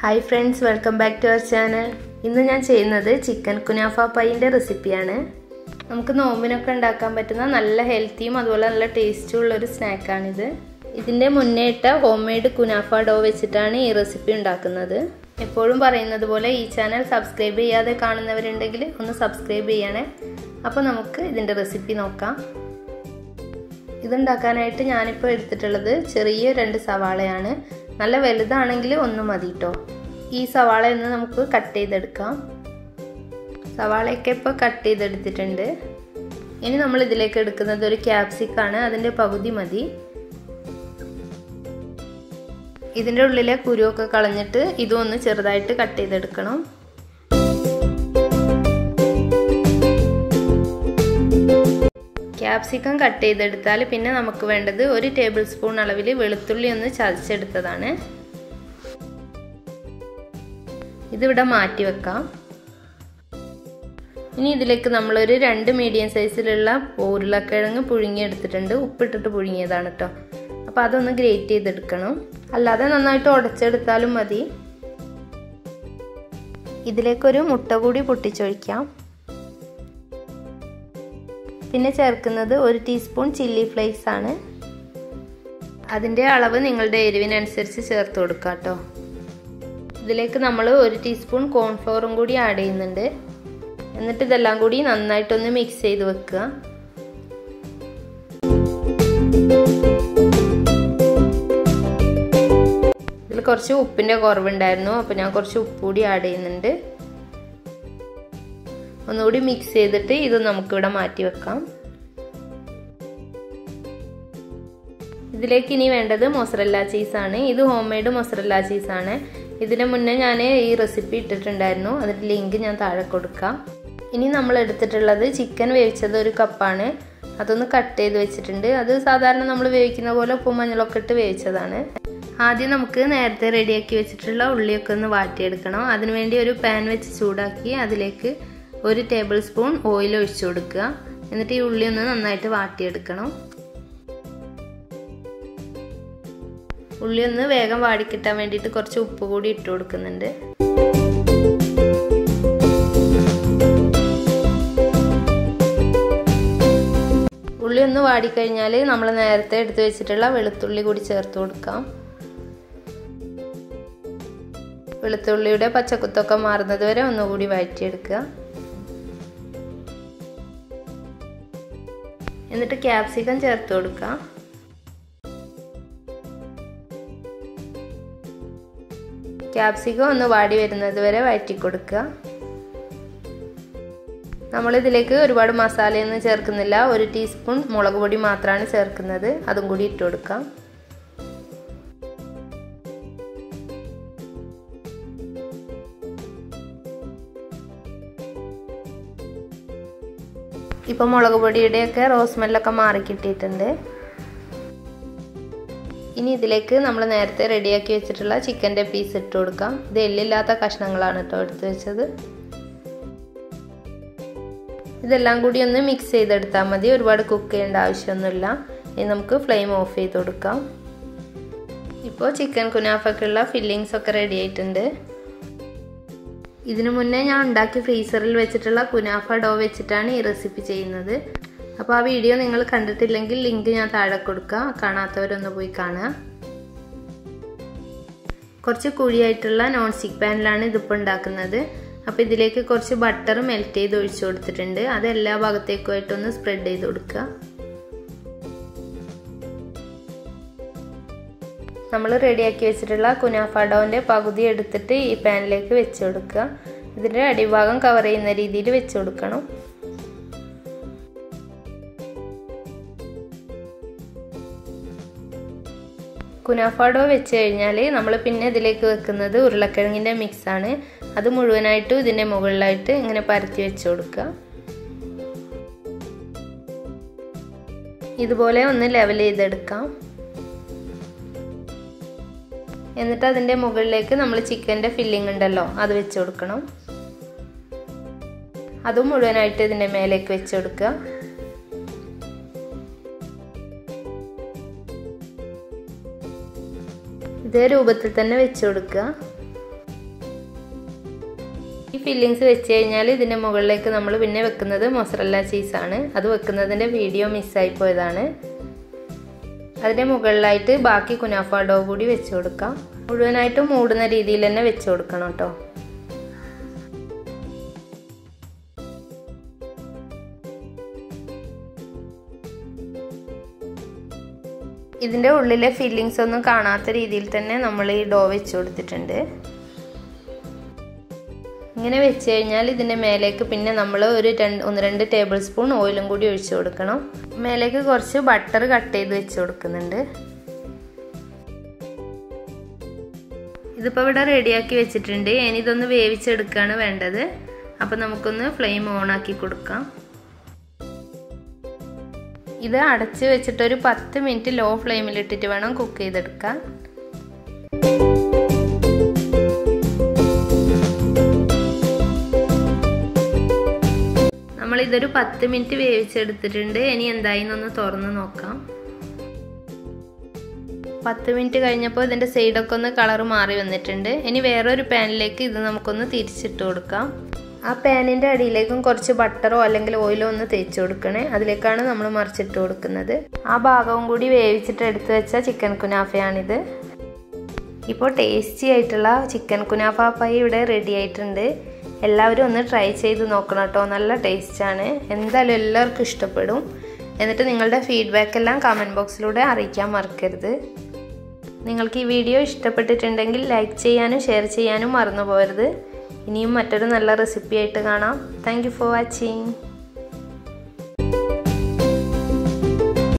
hi friends welcome back to our channel ഇന്ന് ഞാൻ ചെയ്യുന്നത് ചിക്കൻ കുനാഫ പൈൻ്റെ റെസിപ്പിയാണ് നമുക്ക് നോമ്പിനൊക്കെ ഉണ്ടാക്കാൻ പറ്റുന്ന നല്ല ഹെൽത്തിയും അതുപോലെ നല്ല ടേസ്റ്റും ഉള്ള ഒരു സ്നാക്കാണിത് ഇതിൻ്റെ മുന്നേ ഇട്ട ഹോം മെയ്ഡ് കുനാഫ ഡോ വെച്ചിട്ടാണ് ഈ റെസിപ്പി ഉണ്ടാക്കുന്നത് എപ്പോഴും പറയുന്നത് പോലെ ഈ ചാനൽ സബ്സ്ക്രൈബ് ചെയ്യാതെ കാണുന്നവരുണ്ടെങ്കിൽ ഒന്ന് സബ്സ്ക്രൈബ് ചെയ്യണേ അപ്പോൾ നമുക്ക് ഇതിൻ്റെ റെസിപ്പി നോക്കാം ഇതുണ്ടാക്കാനായിട്ട് ഞാനിപ്പോൾ എടുത്തിട്ടുള്ളത് ചെറിയ രണ്ട് സവാളയാണ് നല്ല വലുതാണെങ്കിൽ ഒന്ന് മതി കേട്ടോ ഈ സവാള ഒന്ന് നമുക്ക് കട്ട് ചെയ്തെടുക്കാം സവാളയൊക്കെ ഇപ്പോൾ കട്ട് ചെയ്തെടുത്തിട്ടുണ്ട് ഇനി നമ്മൾ ഇതിലേക്ക് എടുക്കുന്നത് ഒരു ക്യാപ്സിക്കാണ് അതിൻ്റെ പകുതി മതി ഇതിൻ്റെ ഉള്ളിലെ കുരുവൊക്കെ കളഞ്ഞിട്ട് ഇതും ഒന്ന് ചെറുതായിട്ട് കട്ട് ചെയ്തെടുക്കണം ക്യാപ്സിക്കം കട്ട് ചെയ്തെടുത്താൽ പിന്നെ നമുക്ക് വേണ്ടത് ഒരു ടേബിൾ സ്പൂൺ അളവിൽ വെളുത്തുള്ളി ഒന്ന് ചതച്ചെടുത്തതാണ് ഇതിവിടെ മാറ്റി വെക്കാം ഇനി ഇതിലേക്ക് നമ്മളൊരു രണ്ട് മീഡിയം സൈസിലുള്ള ഉരുളക്കിഴങ്ങ് പുഴുങ്ങിയെടുത്തിട്ടുണ്ട് ഉപ്പിട്ടിട്ട് പുഴുങ്ങിയതാണ് കേട്ടോ അപ്പോൾ അതൊന്ന് ഗ്രേറ്റ് ചെയ്തെടുക്കണം അല്ലാതെ നന്നായിട്ട് ഉടച്ചെടുത്താലും മതി ഇതിലേക്കൊരു മുട്ട കൂടി പൊട്ടിച്ചൊഴിക്കാം പിന്നെ ചേർക്കുന്നത് ഒരു ടീസ്പൂൺ ചില്ലി ഫ്ലേക്സ് ആണ് അതിൻ്റെ അളവ് നിങ്ങളുടെ എരിവിനനുസരിച്ച് ചേർത്ത് കൊടുക്കുക കേട്ടോ ഇതിലേക്ക് നമ്മൾ ഒരു ടീസ്പൂൺ കോൺഫ്ലോറും കൂടി ആഡ് ചെയ്യുന്നുണ്ട് എന്നിട്ട് ഇതെല്ലാം കൂടി നന്നായിട്ടൊന്ന് മിക്സ് ചെയ്ത് വെക്കുക ഇതിൽ കുറച്ച് ഉപ്പിൻ്റെ കുറവുണ്ടായിരുന്നു അപ്പോൾ ഞാൻ കുറച്ച് ഉപ്പ് കൂടി ആഡ് ചെയ്യുന്നുണ്ട് ഒന്നുകൂടി മിക്സ് ചെയ്തിട്ട് ഇത് നമുക്കിവിടെ മാറ്റി വെക്കാം ഇതിലേക്ക് ഇനി വേണ്ടത് മൊസറല്ല ചീസാണ് ഇത് ഹോം മെയ്ഡ് മൊസറല്ല ചീസാണ് ഇതിന് മുന്നേ ഞാൻ ഈ റെസിപ്പി ഇട്ടിട്ടുണ്ടായിരുന്നു അതിൻ്റെ ലിങ്ക് ഞാൻ താഴെ കൊടുക്കാം ഇനി നമ്മൾ എടുത്തിട്ടുള്ളത് ചിക്കൻ വേവിച്ചത് ഒരു കപ്പാണ് അതൊന്ന് കട്ട് ചെയ്ത് വെച്ചിട്ടുണ്ട് അത് സാധാരണ നമ്മൾ വേവിക്കുന്ന പോലെ ഉപ്പും മഞ്ഞളൊക്കെ ഇട്ട് വേവിച്ചതാണ് ആദ്യം നമുക്ക് നേരത്തെ റെഡിയാക്കി വെച്ചിട്ടുള്ള ഉള്ളിയൊക്കെ ഒന്ന് വാട്ടിയെടുക്കണം അതിനുവേണ്ടി ഒരു പാൻ വെച്ച് ചൂടാക്കി അതിലേക്ക് ഒരു ടേബിൾ സ്പൂൺ ഓയിൽ ഒഴിച്ചു കൊടുക്കുക എന്നിട്ട് ഈ ഉള്ളി ഒന്ന് നന്നായിട്ട് വാട്ടിയെടുക്കണം ഉള്ളി ഒന്ന് വേഗം വാടിക്കിട്ടാൻ വേണ്ടിയിട്ട് കുറച്ച് ഉപ്പ് കൂടി ഇട്ട് കൊടുക്കുന്നുണ്ട് ഉള്ളി ഒന്ന് വാടിക്കഴിഞ്ഞാൽ നമ്മൾ നേരത്തെ എടുത്തു വെച്ചിട്ടുള്ള വെളുത്തുള്ളി കൂടി ചേർത്ത് കൊടുക്കാം വെളുത്തുള്ളിയുടെ പച്ചക്കുത്തൊക്കെ മാറുന്നത് വരെ ഒന്നുകൂടി വഴറ്റിയെടുക്കുക എന്നിട്ട് ക്യാപ്സിക്കം ചേർത്ത് കൊടുക്കാം ക്യാപ്സിക്കം ഒന്ന് വാടി വരുന്നത് വരെ വഴറ്റി കൊടുക്കുക നമ്മളിതിലേക്ക് ഒരുപാട് മസാലയൊന്നും ചേർക്കുന്നില്ല ഒരു ടീസ്പൂൺ മുളക് പൊടി മാത്രമാണ് ചേർക്കുന്നത് അതും കൂടി ഇട്ട് കൊടുക്കാം ഇപ്പോൾ മുളക് പൊടിയുടെയൊക്കെ റോസ്മെല്ലൊക്കെ മാറി കിട്ടിയിട്ടുണ്ട് ഇനി ഇതിലേക്ക് നമ്മൾ നേരത്തെ റെഡിയാക്കി വെച്ചിട്ടുള്ള ചിക്കൻ്റെ പീസ് ഇട്ട് കൊടുക്കാം ഇത് എല്ലില്ലാത്ത കഷ്ണങ്ങളാണ് കേട്ടോ എടുത്ത് വെച്ചത് ഇതെല്ലാം കൂടി ഒന്ന് മിക്സ് ചെയ്തെടുത്താൽ മതി ഒരുപാട് കുക്ക് ചെയ്യേണ്ട ആവശ്യമൊന്നുമില്ല ഇനി നമുക്ക് ഫ്ലെയിം ഓഫ് ചെയ്ത് കൊടുക്കാം ഇപ്പോൾ ചിക്കൻ കുനാഫക്കുള്ള ഫില്ലിങ്സ് ഒക്കെ റെഡി ആയിട്ടുണ്ട് ഇതിനു മുന്നേ ഞാൻ ഉണ്ടാക്കി ഫ്രീസറിൽ വെച്ചിട്ടുള്ള കുനാഫ ഡോ വെച്ചിട്ടാണ് ഈ റെസിപ്പി ചെയ്യുന്നത് അപ്പോൾ ആ വീഡിയോ നിങ്ങൾ കണ്ടിട്ടില്ലെങ്കിൽ ലിങ്ക് ഞാൻ താഴെ കൊടുക്കാം കാണാത്തവരൊന്ന് പോയി കാണുക കുറച്ച് കുഴിയായിട്ടുള്ള നോൺ സ്റ്റിക്ക് പാനിലാണ് ഇതിപ്പോൾ ഉണ്ടാക്കുന്നത് അപ്പോൾ ഇതിലേക്ക് കുറച്ച് ബട്ടർ മെൽറ്റ് ചെയ്ത് ഒഴിച്ചു കൊടുത്തിട്ടുണ്ട് അത് എല്ലാ ഭാഗത്തേക്കുമായിട്ടൊന്ന് സ്പ്രെഡ് ചെയ്ത് കൊടുക്കുക നമ്മൾ റെഡിയാക്കി വെച്ചിട്ടുള്ള കുനാഫ ഡോൻ്റെ പകുതി എടുത്തിട്ട് ഈ പാനിലേക്ക് വെച്ച് കൊടുക്കുക ഇതിൻ്റെ അടിഭാഗം കവർ ചെയ്യുന്ന രീതിയിൽ വെച്ച് കൊടുക്കണം കുനാഫാഡോ വെച്ച് കഴിഞ്ഞാൽ നമ്മൾ പിന്നെ ഇതിലേക്ക് വെക്കുന്നത് ഉരുളക്കിഴങ്ങിൻ്റെ മിക്സാണ് അത് മുഴുവനായിട്ടും ഇതിൻ്റെ മുകളിലായിട്ട് ഇങ്ങനെ പരത്തി വെച്ച് കൊടുക്കുക ഇതുപോലെ ഒന്ന് ലെവൽ ചെയ്തെടുക്കാം എന്നിട്ട് അതിൻ്റെ മുകളിലേക്ക് നമ്മൾ ചിക്കൻ്റെ ഫില്ലിംഗ് ഉണ്ടല്ലോ അത് വെച്ച് കൊടുക്കണം അതും മുഴുവനായിട്ട് ഇതിൻ്റെ മേലേക്ക് വെച്ച് കൊടുക്കുക ഇതേ രൂപത്തിൽ തന്നെ വെച്ച് കൊടുക്കുക ഫില്ലിങ്സ് വെച്ച് കഴിഞ്ഞാൽ ഇതിൻ്റെ മുകളിലേക്ക് നമ്മൾ പിന്നെ വെക്കുന്നത് മൊസറല്ല ചീസാണ് അത് വെക്കുന്നതിൻ്റെ വീഡിയോ മിസ്സായി പോയതാണ് അതിൻ്റെ മുകളിലായിട്ട് ബാക്കി കുനാഫ ഡോ കൂടി വെച്ച് കൊടുക്കാം മുഴുവനായിട്ടും മൂടുന്ന രീതിയിൽ തന്നെ വെച്ച് കൊടുക്കണം കേട്ടോ ഇതിൻ്റെ ഉള്ളിലെ ഫില്ലിങ്സ് ഒന്നും കാണാത്ത രീതിയിൽ തന്നെ നമ്മൾ ഈ ഡോ വെച്ച് കൊടുത്തിട്ടുണ്ട് ഇങ്ങനെ വെച്ച് കഴിഞ്ഞാൽ ഇതിൻ്റെ മേലേക്ക് പിന്നെ നമ്മൾ ഒരു രണ്ട് ഒന്ന് രണ്ട് ടേബിൾ സ്പൂൺ ഓയിലും കൂടി ഒഴിച്ചു കൊടുക്കണം മേലേക്ക് കുറച്ച് ബട്ടർ കട്ട് ചെയ്ത് വെച്ച് കൊടുക്കുന്നുണ്ട് ഇതിപ്പോൾ ഇവിടെ റെഡിയാക്കി വെച്ചിട്ടുണ്ട് ഇനി ഇതൊന്ന് വേവിച്ചെടുക്കുകയാണ് വേണ്ടത് അപ്പോൾ നമുക്കൊന്ന് ഫ്ലെയിം ഓൺ ആക്കി കൊടുക്കാം ഇത് അടച്ച് വെച്ചിട്ട് ഒരു പത്ത് മിനിറ്റ് ലോ ഫ്ലെയിമിൽ ഇട്ടിട്ട് വേണം കുക്ക് ചെയ്തെടുക്കാൻ നമ്മൾ ഇതൊരു പത്ത് മിനിറ്റ് വേവിച്ചെടുത്തിട്ടുണ്ട് ഇനി എന്തായി എന്നൊന്ന് തുറന്ന് നോക്കാം പത്ത് മിനിറ്റ് കഴിഞ്ഞപ്പോൾ ഇതിൻ്റെ സൈഡൊക്കെ ഒന്ന് കളർ മാറി വന്നിട്ടുണ്ട് ഇനി വേറൊരു പാനിലേക്ക് ഇത് നമുക്കൊന്ന് തിരിച്ചിട്ട് കൊടുക്കാം ആ പാനിൻ്റെ അടിയിലേക്കും കുറച്ച് ബട്ടറോ അല്ലെങ്കിൽ ഓയിലോ ഒന്ന് തേച്ച് കൊടുക്കണേ അതിലേക്കാണ് നമ്മൾ മറിച്ചിട്ട് കൊടുക്കുന്നത് ആ ഭാഗവും കൂടി വേവിച്ചിട്ട് എടുത്തു വെച്ച ചിക്കൻ കുനാഫയാണിത് ഇപ്പോൾ ടേസ്റ്റി ആയിട്ടുള്ള ചിക്കൻ കുനാഫ പൈ ഇവിടെ റെഡി ആയിട്ടുണ്ട് എല്ലാവരും ഒന്ന് ട്രൈ ചെയ്ത് നോക്കണം കേട്ടോ നല്ല ടേസ്റ്റാണ് എന്തായാലും എല്ലാവർക്കും ഇഷ്ടപ്പെടും എന്നിട്ട് നിങ്ങളുടെ ഫീഡ്ബാക്ക് എല്ലാം കമൻറ്റ് ബോക്സിലൂടെ അറിയിക്കാൻ മറക്കരുത് നിങ്ങൾക്ക് ഈ വീഡിയോ ഇഷ്ടപ്പെട്ടിട്ടുണ്ടെങ്കിൽ ലൈക്ക് ചെയ്യാനും ഷെയർ ചെയ്യാനും മറന്നു പോകരുത് ഇനിയും മറ്റൊരു നല്ല റെസിപ്പി ആയിട്ട് കാണാം താങ്ക് ഫോർ വാച്ചിങ്